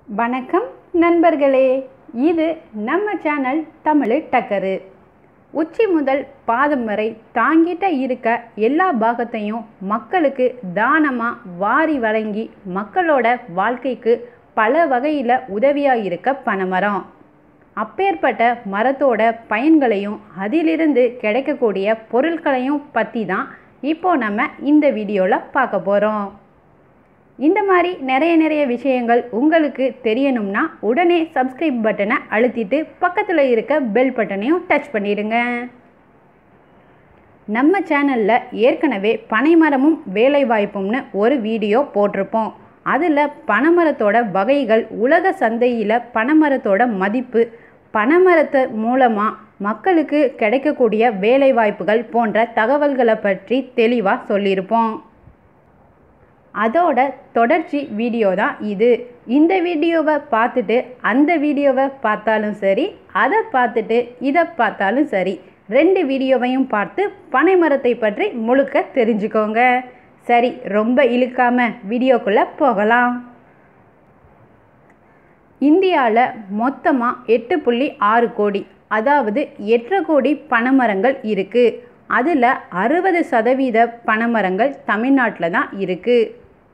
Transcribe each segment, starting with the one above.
வணக்கம் நண்பர்களே இது நம்ம சேனல் தமிழ் டக்கரு உச்சி முதல் பாதம் வரை தாங்கிட்ட இருக்க எல்லா பாகத்தையும் மக்களுக்கு தானமாக வாரி வழங்கி மக்களோட வாழ்க்கைக்கு பல வகையில் உதவியாக இருக்க பனைமரம் அப்பேற்பட்ட மரத்தோட பயன்களையும் அதிலிருந்து கிடைக்கக்கூடிய பொருட்களையும் பற்றி தான் இப்போ நம்ம இந்த வீடியோவில் பார்க்க போகிறோம் இந்த மாதிரி நிறைய நிறைய விஷயங்கள் உங்களுக்கு தெரியணும்னா உடனே சப்ஸ்கிரைப் பட்டனை அழுத்திட்டு பக்கத்தில் இருக்க பெல் பட்டனையும் டச் பண்ணிடுங்க நம்ம சேனலில் ஏற்கனவே பனைமரமும் வேலைவாய்ப்பும்னு ஒரு வீடியோ போட்டிருப்போம் அதில் பனைமரத்தோட வகைகள் உலக சந்தையில் பனைமரத்தோட மதிப்பு பனைமரத்து மூலமாக மக்களுக்கு கிடைக்கக்கூடிய வேலைவாய்ப்புகள் போன்ற தகவல்களை பற்றி தெளிவாக சொல்லியிருப்போம் அதோட தொடர்ச்சி வீடியோ தான் இது இந்த வீடியோவை பார்த்துட்டு அந்த வீடியோவை பார்த்தாலும் சரி அதை பார்த்துட்டு இதை பார்த்தாலும் சரி ரெண்டு வீடியோவையும் பார்த்து பனை மரத்தை பற்றி முழுக்க தெரிஞ்சுக்கோங்க சரி ரொம்ப இழுக்காம வீடியோக்குள்ளே போகலாம் இந்தியாவில் மொத்தமாக எட்டு புள்ளி ஆறு கோடி அதாவது எட்டரை கோடி பனைமரங்கள் இருக்குது அதில் அறுபது சதவீத பனைமரங்கள் தமிழ்நாட்டில் தான் இருக்குது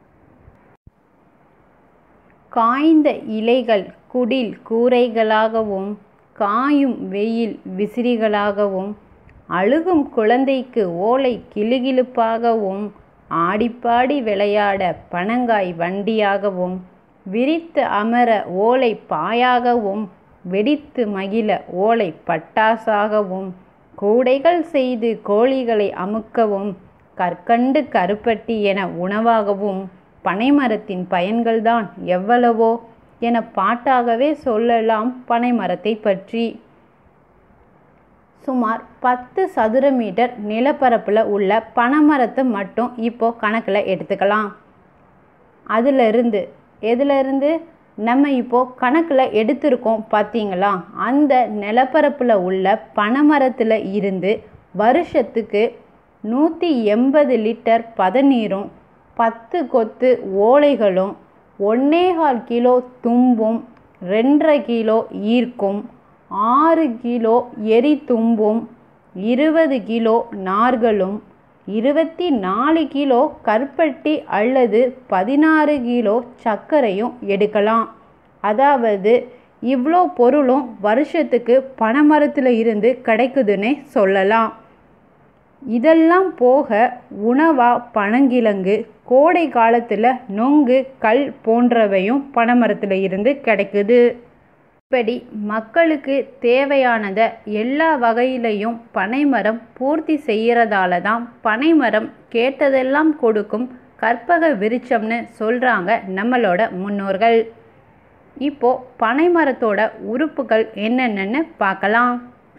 காய்ந்த இலைகள் குடில் கூரைகளாகவும் காயும் வெயில் விசிறிகளாகவும் அழுகும் குழந்தைக்கு ஓலை கிளுகிழுப்பாகவும் ஆடிப்பாடி விளையாட பனங்காய் வண்டியாகவும் விரித்து அமர ஓலை பாயாகவும் வெடித்து மகிழ ஓலை பட்டாசாகவும் கூடைகள் செய்து கோழிகளை அமுக்கவும் கற்கண்டு கருப்பட்டி என உணவாகவும் பனைமரத்தின் பயன்கள்தான் எவ்வளவோ என பாட்டாகவே சொல்லலாம் பனைமரத்தை பற்றி சுமார் பத்து சதுர மீட்டர் நிலப்பரப்பில் உள்ள பனைமரத்தை மட்டும் இப்போ கணக்கில் எடுத்துக்கலாம் அதிலிருந்து எதிலிருந்து நம்ம இப்போ கணக்கில் எடுத்திருக்கோம் பார்த்தீங்களா அந்த நிலப்பரப்பில் உள்ள பனைமரத்தில் இருந்து வருஷத்துக்கு நூற்றி எண்பது லிட்டர் பதநீரும் பத்து கொத்து ஓலைகளும் ஒன்னேகால் கிலோ தும்பும் ரெண்டரை கிலோ ஈர்க்கும் ஆறு கிலோ எரி தும்பும் இருபது கிலோ நார்களும் இருபத்தி நாலு கிலோ கற்பட்டி அல்லது பதினாறு கிலோ சர்க்கரையும் எடுக்கலாம் அதாவது இவ்வளோ பொருளும் வருஷத்துக்கு பனைமரத்தில் இருந்து கிடைக்குதுன்னே சொல்லலாம் இதெல்லாம் போக உணவா பனங்கிழங்கு கோடை காலத்தில் நொங்கு கல் போன்றவையும் பனைமரத்தில் இருந்து கிடைக்குது இப்படி மக்களுக்கு தேவையானதை எல்லா வகையிலையும் பனைமரம் பூர்த்தி செய்கிறதால தான் பனைமரம் கேட்டதெல்லாம் கொடுக்கும் கற்பக விருட்சம்னு சொல்கிறாங்க நம்மளோட முன்னோர்கள் இப்போ பனைமரத்தோட உறுப்புகள் என்னென்னு பார்க்கலாம்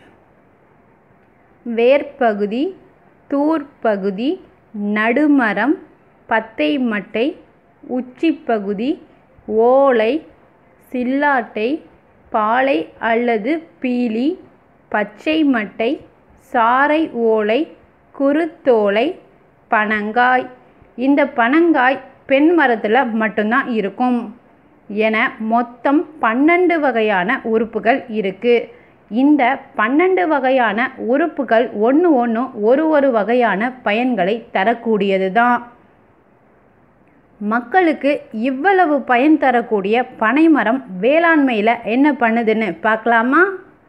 வேர்பகுதி தூர்பகுதி நடுமரம் பத்தை மட்டை உச்சிப்பகுதி ஓலை சில்லாட்டை பாலை அல்லது பீலி பச்சை மட்டை சாறை ஓலை குருத்தோலை பனங்காய் இந்த பனங்காய் பெண் மரத்தில் மட்டும்தான் இருக்கும் என மொத்தம் பன்னெண்டு வகையான உறுப்புகள் இருக்குது இந்த பன்னெண்டு வகையான உறுப்புகள் ஒன்று ஒன்று ஒரு ஒரு வகையான பயன்களை தரக்கூடியது தான் மக்களுக்கு இவ்வளவு பயன் தரக்கூடிய பனைமரம் வேளாண்மையில் என்ன பண்ணுதுன்னு பார்க்கலாமா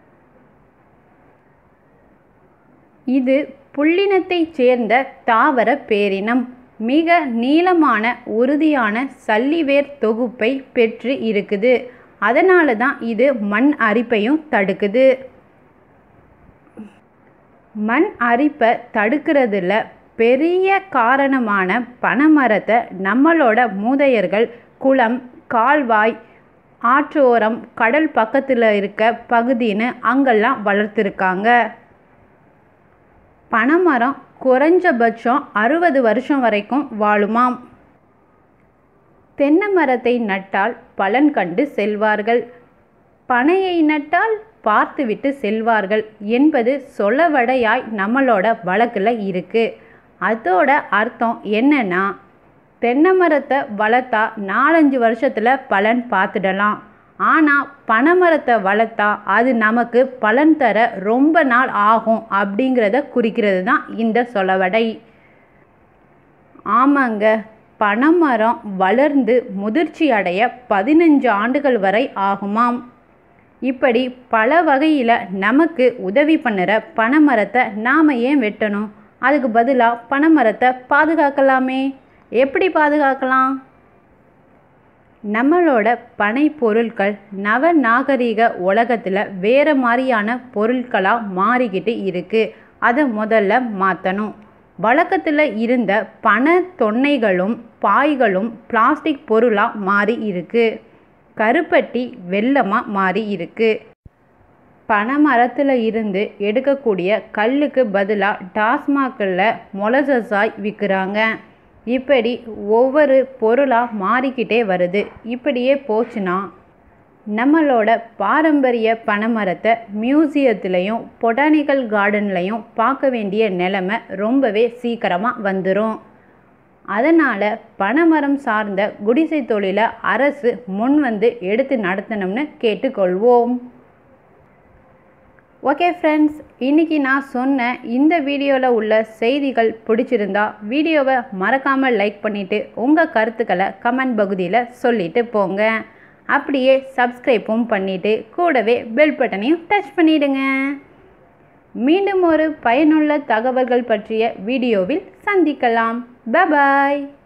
இது புள்ளினத்தைச் சேர்ந்த தாவர பேரினம் மிக நீளமான உறுதியான சல்லிவேர் தொகுப்பை பெற்று இருக்குது அதனால தான் இது மண் அரிப்பையும் தடுக்குது மண் அரிப்பை தடுக்கிறதுல பெரிய காரணமான பனைமரத்தை நம்மளோட மூதையர்கள் குளம் கால்வாய் ஆற்றோரம் கடல் பக்கத்தில் இருக்க பகுதின்னு அங்கெல்லாம் வளர்த்துருக்காங்க பனைமரம் குறைஞ்சபட்சம் அறுபது வருஷம் வரைக்கும் வாழுமாம் தென்னை மரத்தை நட்டால் பலன் கண்டு செல்வார்கள் பனையை நட்டால் பார்த்துவிட்டு செல்வார்கள் என்பது சொலவடையாய் நம்மளோட வழக்கில் இருக்குது அதோட அர்த்தம் என்னன்னா தென்னை மரத்தை வளர்த்தா நாலஞ்சு வருஷத்தில் பலன் பார்த்துடலாம் ஆனால் பனைமரத்தை வளர்த்தா அது நமக்கு பலன் தர ரொம்ப நாள் ஆகும் அப்படிங்கிறத குறிக்கிறது தான் இந்த சொலவடை ஆமாங்க பனைமரம் வளர்ந்து முதிர்ச்சி அடைய பதினஞ்சு ஆண்டுகள் வரை ஆகுமாம் இப்படி பல வகையில் நமக்கு உதவி பண்ணுற பனைமரத்தை நாம் ஏன் வெட்டணும் அதுக்கு பதிலாக பனைமரத்தை பாதுகாக்கலாமே எப்படி பாதுகாக்கலாம் நம்மளோட பனை பொருட்கள் நவ நாகரிக உலகத்தில் வேறு மாதிரியான பொருட்களாக மாறிக்கிட்டு இருக்குது அதை முதல்ல மாற்றணும் வழக்கத்தில் இருந்த பண தொன்னைகளும் பாய்களும் பிளாஸ்டிக் பொருளாக மாறி இருக்கு கருப்பட்டி வெள்ளமாக மாறி இருக்கு பனை மரத்தில் இருந்து எடுக்கக்கூடிய கல்லுக்கு பதிலாக டாஸ்மாகில் மொலசஸாய் விற்கிறாங்க இப்படி ஒவ்வொரு பொருளாக மாறிக்கிட்டே வருது இப்படியே போச்சுன்னா நம்மளோட பாரம்பரிய பனைமரத்தை மியூசியத்துலேயும் பொட்டானிக்கல் கார்டன்லையும் பார்க்க வேண்டிய நிலைமை ரொம்பவே சீக்கிரமாக வந்துடும் அதனால் பனைமரம் சார்ந்த குடிசை தொழிலை அரசு முன் வந்து எடுத்து நடத்தணும்னு கேட்டுக்கொள்வோம் ஓகே ஃப்ரெண்ட்ஸ் இன்றைக்கி நான் சொன்ன இந்த வீடியோவில் உள்ள செய்திகள் பிடிச்சிருந்தா வீடியோவை மறக்காமல் லைக் பண்ணிவிட்டு உங்கள் கருத்துக்களை கமெண்ட் பகுதியில் சொல்லிட்டு போங்க அப்படியே சப்ஸ்கிரைப்பும் பண்ணிவிட்டு கூடவே பெல் பட்டனையும் டச் பண்ணிவிடுங்க மீண்டும் ஒரு பயனுள்ள தகவல்கள் பற்றிய வீடியோவில் சந்திக்கலாம் பபாய்